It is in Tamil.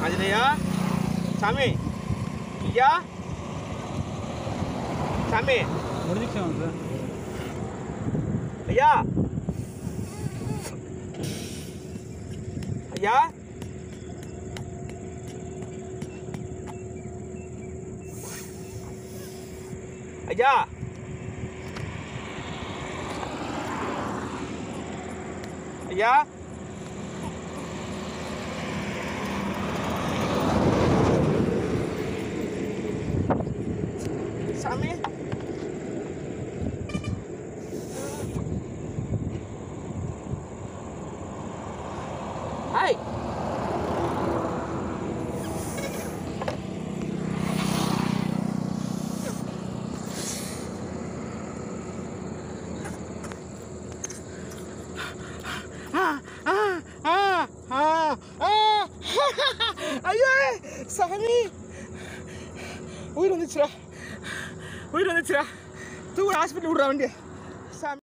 ஆஞ்சநேயா சாமி ஐயா சாமி முடிஞ்சிச்சு சார் ஐயா ஐயா ஐயா ஐயா சாமி ஹாய் ஐயோ சாமி உயிர் வந்துச்சுடா உயிர் வந்துச்சுடா தூக்கு ஹாஸ்பிட்டல் விட்றா வண்டி சாமி